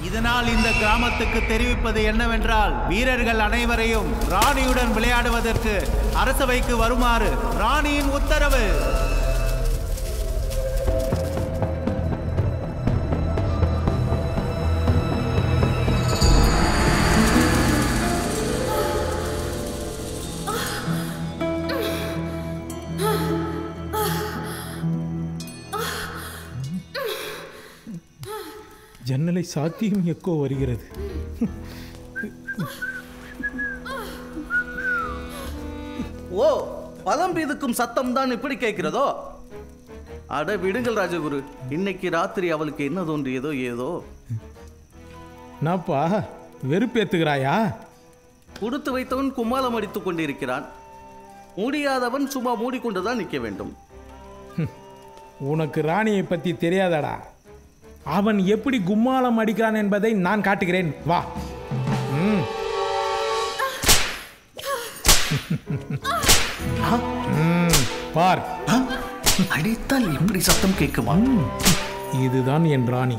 இதனால் இந்த கிராமத்துக்கு தெரிவிப்பது என்னவென்றால் வீரர்கள் அனைவரையும் ராணியுடன் விளையாடுவதற்கு அரசவைக்கு வருமாறு ராணியின் உத்தரவு ஜன்னலை சாத்தியும் எக்கோ வருகிறது ஓ பலம் பீதுக்கும் சத்தம் தான் இப்படி கேட்கிறதோ அட விடுங்கள் ராஜகுரு இன்னைக்கு ராத்திரி அவளுக்கு என்ன தோன்றியதோ ஏதோ நாப்பா வெறுப்பேத்துகிறாயா கொடுத்து வைத்தவன் கும்மாளம் அடித்துக் கொண்டிருக்கிறான் முடியாதவன் சும்மா மூடிக்கொண்டுதான் நிற்க வேண்டும் உனக்கு ராணியை பத்தி தெரியாதடா அவன் எப்படி கும்மாளம் அடிக்கிறான் என்பதை நான் காட்டுகிறேன் வா ம். ம், பார் அடித்தால் இப்படி சத்தம் கேட்குமா இதுதான் என் ராணி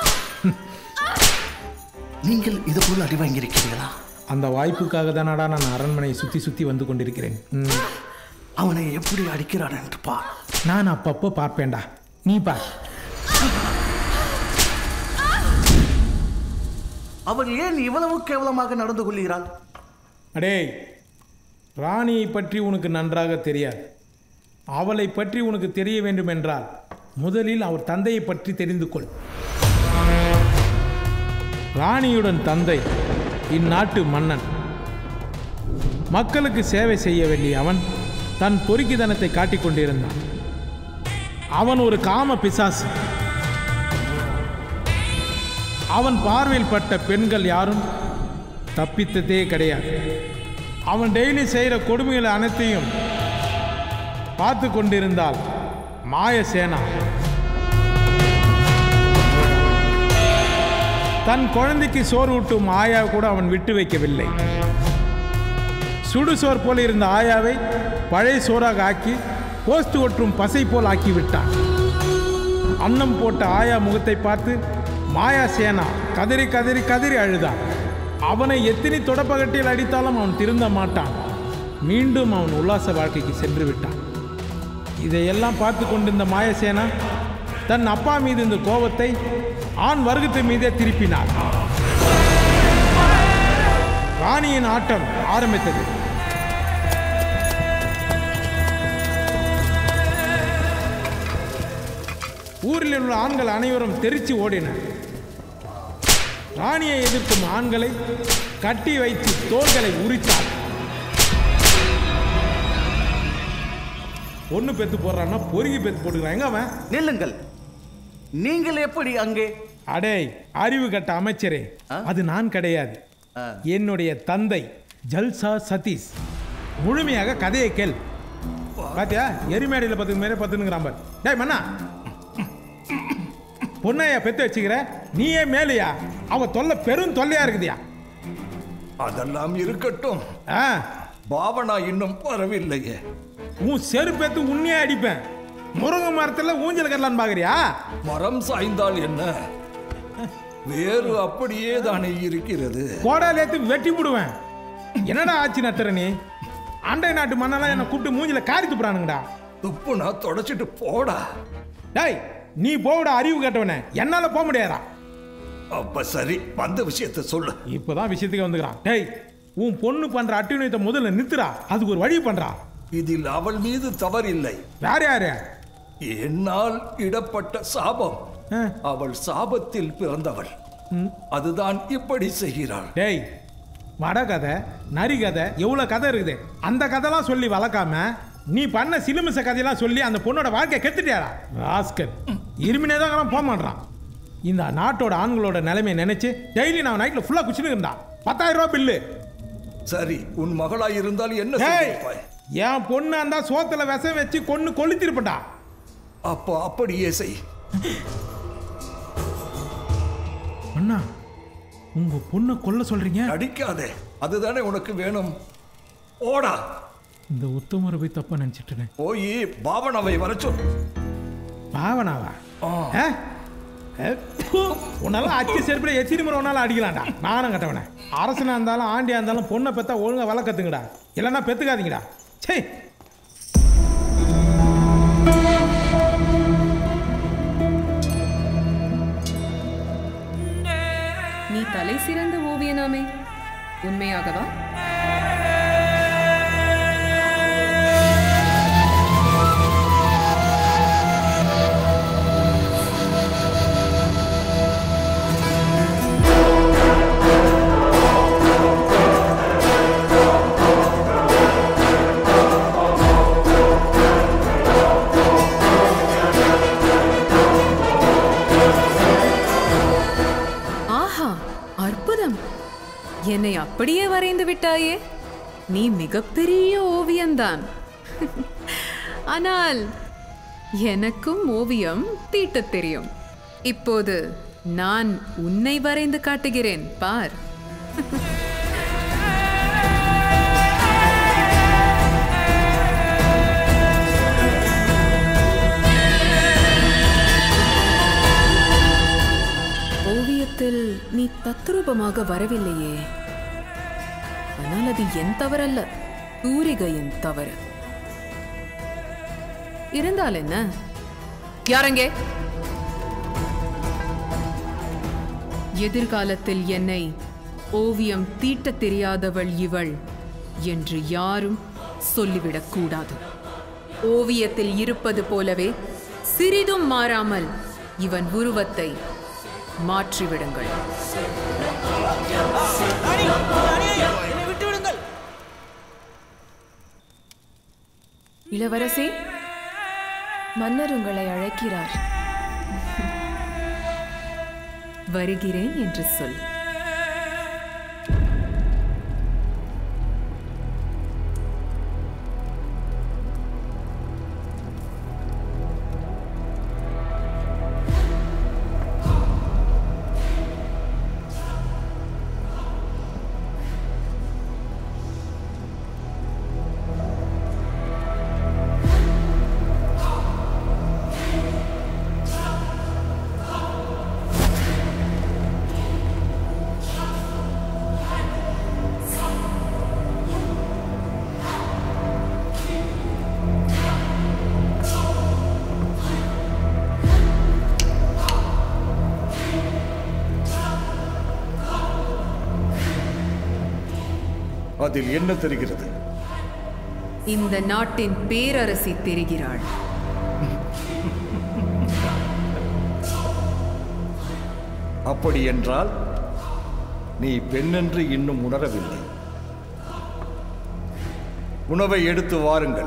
நீங்கள் இது போல் அடி வாங்கியிருக்கிறீர்களா அந்த வாய்ப்புக்காக தானடா நான் அரண்மனையை சுத்தி சுத்தி வந்து கொண்டிருக்கிறேன் ம். அவனை எப்படி அடிக்கிறான் என்று பார் நான் அப்பப்போ பார்ப்பேன்டா நீ பார் அவள் ஏன் இவ்வளவு கேவலமாக நடந்து கொள்கிறாள் அடே ராணியை பற்றி உனக்கு நன்றாக தெரியாது அவளை பற்றி உனக்கு தெரிய வேண்டும் என்றால் முதலில் அவர் தந்தையை பற்றி தெரிந்து கொள் ராணியுடன் தந்தை இந்நாட்டு மன்னன் மக்களுக்கு சேவை செய்ய வேண்டிய அவன் தன் பொறுக்கித்தனத்தை காட்டிக் கொண்டிருந்தான் அவன் ஒரு காம பிசாசு அவன் பார்வையில் பட்ட பெண்கள் யாரும் தப்பித்ததே கிடையாது அவன் டெய்லி செய்கிற கொடுமைகள் அனைத்தையும் பார்த்து கொண்டிருந்தால் மாயசேனா தன் குழந்தைக்கு சோறு ஊட்டும் ஆயா கூட அவன் விட்டு வைக்கவில்லை சுடுசோர் போல இருந்த ஆயாவை பழைய சோறாக ஆக்கி போஸ்ட் ஒற்றும் பசை போல் ஆக்கி விட்டான் அன்னம் போட்ட ஆயா முகத்தை பார்த்து மாயா சேனா கதறி கதறி கதறி அழுதான் அவனை எத்தனை தொடப்பகட்டில் அடித்தாலும் அவன் திருந்த மாட்டான் மீண்டும் அவன் உல்லாச வாழ்க்கைக்கு சென்று விட்டான் இதையெல்லாம் பார்த்து கொண்டிருந்த மாயசேனா தன் அப்பா மீது இந்த கோபத்தை ஆண் வர்க்கத்து மீதே திருப்பினார் ராணியின் ஆட்டம் ஆரம்பித்தது ஊரில் உள்ள ஆண்கள் அனைவரும் தெரிச்சு ஓடினர் ராணியை எதிர்க்கும் ஆண்களை கட்டி வைத்து தோள்களை உரித்தார் ஒன்று பெத்து போடுறான்னா பொறுகி பெத்து போட்டுக்கிறான் எங்க அவன் நில்லுங்கள் நீங்கள் எப்படி அங்கே அடே அறிவு கட்ட அமைச்சரே அது நான் கிடையாது ஆ. என்னுடைய தந்தை ஜல்சா சதீஷ் முழுமையாக கதையை கேள் பாத்தியா எரிமேடையில் பத்துக்கு மேலே பத்துனுங்கிறான் பார் டேய் மண்ணா பொண்ணையா பெத்து வச்சுக்கிற நீயே மேலையா அவ தொல்லை பெரும் தொல்லையா இருக்குதியா அதெல்லாம் இருக்கட்டும் ஆ பாவனா இன்னும் வரவில்லையே உன் செருப்பேத்து உன்னையே அடிப்பேன் முருங்கை மரத்தில் ஊஞ்சல் கட்டலான்னு பார்க்குறியா மரம் சாய்ந்தால் என்ன வேறு அப்படியே தானே இருக்கிறது கோடால ஏத்து வெட்டி விடுவேன் என்னடா ஆச்சு நத்துற நீ அண்டை நாட்டு மண்ணெல்லாம் என்னை கூப்பிட்டு மூஞ்சில காரி துப்புறானுங்கடா துப்புனா தொடச்சிட்டு போடா டேய் நீ போவிட அறிவு கேட்டவனே என்னால போக முடியாதா அப்ப சரி வந்த விஷயத்தை சொல்லு இப்பதான் விஷயத்துக்கு வந்துக்கிறான் டேய் உன் பொண்ணு பண்ற அட்டுணியத்தை முதல்ல நிறுத்துறா அதுக்கு ஒரு வழி பண்றா இதில் அவள் மீது தவறில்லை வேற யாரு என்னால் இடப்பட்ட சாபம் ஆ. அவள் சாபத்தில் பிறந்தவள் அதுதான் இப்படி செய்கிறாள் டேய் வட கதை நரி கதை எவ்வளோ கதை இருக்குது அந்த கதைலாம் சொல்லி வளர்க்காம நீ பண்ண சிலுமிச கதையெல்லாம் சொல்லி அந்த பொண்ணோட வாழ்க்கையை கெத்துட்டியாடா ராஸ்கல் இருமினே தான் போக மாட்டான் இந்த நாட்டோட ஆண்களோட நிலைமையை நினைச்சு டெய்லி நான் நைட்டில் ஃபுல்லாக குச்சின்னு இருந்தான் பத்தாயிரம் ரூபா பில்லு சரி உன் மகளாய் இருந்தால் என்ன டேய் செய்வாய் என் பொண்ணு அந்த சோத்துல விஷம் வச்சு கொன்னு கொளுத்திருப்பட்டா அப்போ அப்படியே செய் அண்ணா உங்க பொண்ணை கொல்ல சொல்றீங்க அடிக்காதே அதுதானே உனக்கு வேணும் ஓடா இந்த உத்தமரை போய் தப்பா நினைச்சிட்டு போய் பாவனாவை வர சொல் பாவனாவா ஆ. ஆ? அஹ், ப்பு. உன்னால அச்சு செருப்பில் எச்சிரி முறை உன்னால அடிக்கலாம்டா நானும் கட்டவனே அரசனா இருந்தாலும் ஆண்டியா இருந்தாலும் பொண்ணை பெத்தா ஒழுங்கா வளர்க்கத்துங்கடா இல்லைன்னா பெத்துக்காதீங்கடா சே நீ தலை சிறந்த ஓவியனாமே உண்மையாகவா ஆஹா அற்புதம் என்னை அப்படியே வரைந்து விட்டாயே நீ மிகப்பெரிய ஓவியம்தான் ஆனால் எனக்கும் ஓவியம் தீட்டத் தெரியும் இப்போது நான் உன்னை வரைந்து காட்டுகிறேன் பார் ஓவியத்தில் நீ தத்ரூபமாக வரவில்லையே ஆனால் அது என் தவறல்ல தூரிகையின் தவறு இருந்தால் என்ன யாரங்கே எதிர்காலத்தில் என்னை ஓவியம் தீட்டத் தெரியாதவள் இவள் என்று யாரும் சொல்லிவிடக் கூடாது ஓவியத்தில் இருப்பது போலவே சிறிதும் மாறாமல் இவன் உருவத்தை மாற்றிவிடுங்கள் இளவரசி மன்னர் உங்களை அழைக்கிறார் வருகிறேன் என்று சொல் அதில் என்ன தெரிகிறது இந்த நாட்டின் பேரரசி தெரிகிறாள் அப்படி என்றால் நீ பெண்ணென்று இன்னும் உணரவில்லை உணவை எடுத்து வாருங்கள்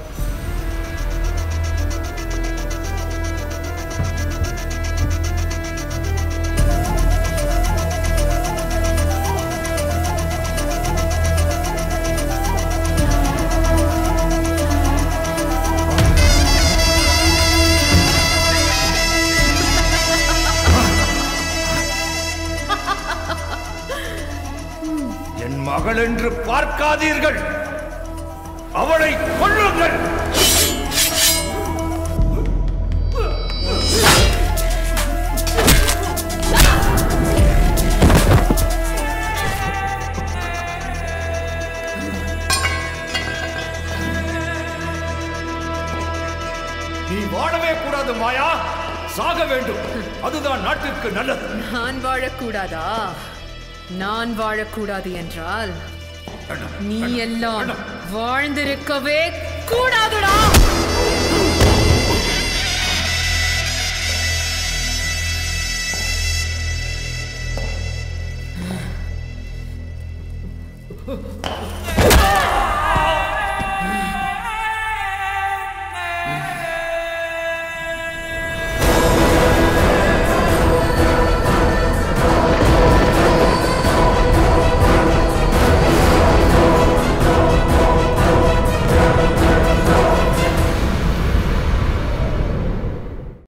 என் மகள் என்று பார்க்காதீர்கள் அவளை கொல்லுங்கள் நீ வாழவே கூடாது மாயா சாக வேண்டும் அதுதான் நாட்டிற்கு நல்லது நான் வாழக்கூடாதா நான் வாழக்கூடாது என்றால் நீ எல்லாம் வாழ்ந்திருக்கவே கூடாதுடா